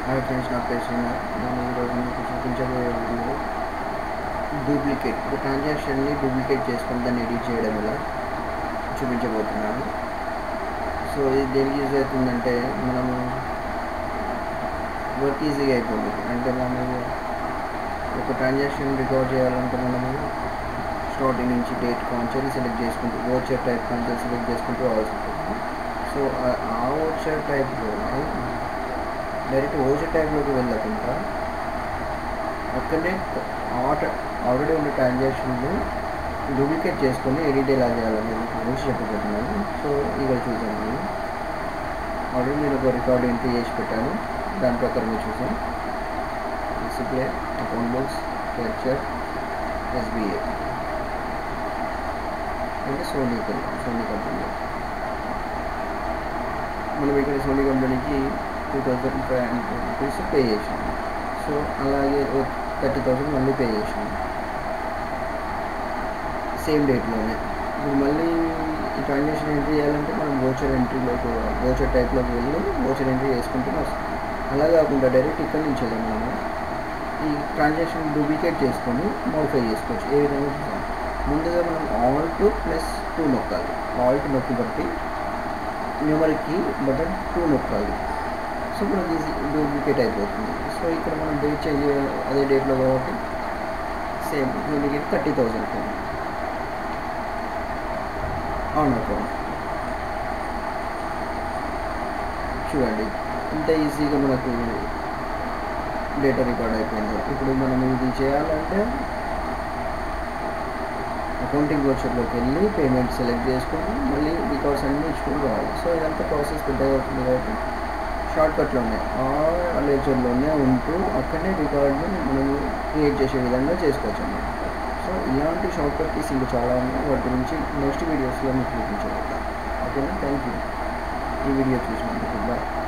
hi friends నా పేరు శ్రీనాథ్ నేను ఈరోజు మీకు చూపించబోయే వీడియో డూప్లికేట్ ఒక ట్రాన్సాక్షన్ని డూప్లికేట్ చేసుకొని దాన్ని ఎడిట్ చేయడం ఎలా చూపించబోతున్నాను సో ఇది దేనికి యూజ్ అవుతుందంటే మనము వర్క్ ఈజీగా అయిపోతుంది అంటే మనము ఒక ట్రాన్సాక్షన్ రికార్డ్ చేయాలంటే మనము స్టార్టింగ్ నుంచి డేట్ కాన్సెల్ సెలెక్ట్ చేసుకుంటూ ఓచర్ టైప్ కాన్సెల్ సెలెక్ట్ చేసుకుంటూ రావాల్సి ఉంటుంది సో ఆ ఓచర్ టైప్లోనే డైరెక్ట్ ఓచర్ టైప్లోకి వెళ్ళకుండా అక్కడనే ఆట ఆల్రెడీ ఉన్న ట్రాన్సాక్షన్లు డూప్లికేట్ చేసుకొని ఎడిట్ ఎలా చేయాలనేది గురించి చెప్పబోతున్నాను సో ఇక్కడ చూసాను నేను ఆల్రెడీ నేను ఒక రికార్డ్ ఎంట్రీ చేసి పెట్టాను దాని ప్రకారంగా చూసాను డిస్ప్లే అకౌంట్ బుక్స్ క్యాప్చర్ ఎస్బీఏ అంటే సోనీ కంపెనీ సోనీ కంపెనీ మనం ఇక్కడ సోనీ కంపెనీకి two thousand five hundred rupees pay చేసాం సో అలాగే థర్టీ థౌసండ్ మళ్ళీ పే చేసాం సేమ్ డేట్లోనే ఇప్పుడు మళ్ళీ ఈ ట్రాన్సాక్షన్ ఎంట్రీ చేయాలంటే మనం ఓచర్ ఎంట్రీలోకి ఓచర్ టైప్లోకి వెళ్ళి ఓచర్ ఎంట్రీ చేసుకుంటూనే వస్తుంది అలా కాకుండా డైరెక్ట్ ఇక్కడ నుంచి వెళ్ళి మనము ఈ ట్రాన్సాక్షన్ డూప్లికేట్ చేసుకొని మోడిఫై చేసుకోవచ్చు ఏ విధంగా చూసాం ముందుగా మనం ఆల్ట్ ప్లస్ టూ నొక్కాలి ఆల్ట్ నొక్కి బట్టి న్యూమరిక్కి బటన్ టూ నొక్కాలి సో మనకి ఈజీ డూప్లికేట్ అయిపోతుంది సో ఇక్కడ మనం డేట్ చేంజ్ అదే డేట్లో కాబట్టి సేమ్ దీనికి థర్టీ థౌజండ్ అవును అకౌంట్ చూడండి ఇంత ఈజీగా మనకు డేటా రికార్డ్ అయిపోయింది ఇప్పుడు మనం ఇది చేయాలంటే అకౌంటింగ్ వచ్చర్లోకి వెళ్ళి పేమెంట్ సెలెక్ట్ చేసుకొని మళ్ళీ రికార్డ్స్ అన్నీ ఇచ్చుకొని రావాలి సో ఇదంతా ప్రాసెస్ పెద్దగా అవుతుంది కాబట్టి షార్ట్కట్లో ఉన్నాయి ఆ లెక్చర్లోనే ఉంటూ అక్కడనే రికార్డుని మనం క్రియేట్ చేసే విధంగా చేసుకోవచ్చు అన్నమాట సో ఇలాంటి షార్ట్కట్ కీస్ ఇంకా చాలా ఉన్నాయి వాటి గురించి నెక్స్ట్ వీడియోస్లో మీకు చూపించబోతాను ఓకేనా థ్యాంక్ యూ ఈ వీడియో చూసినందుకు బాయ్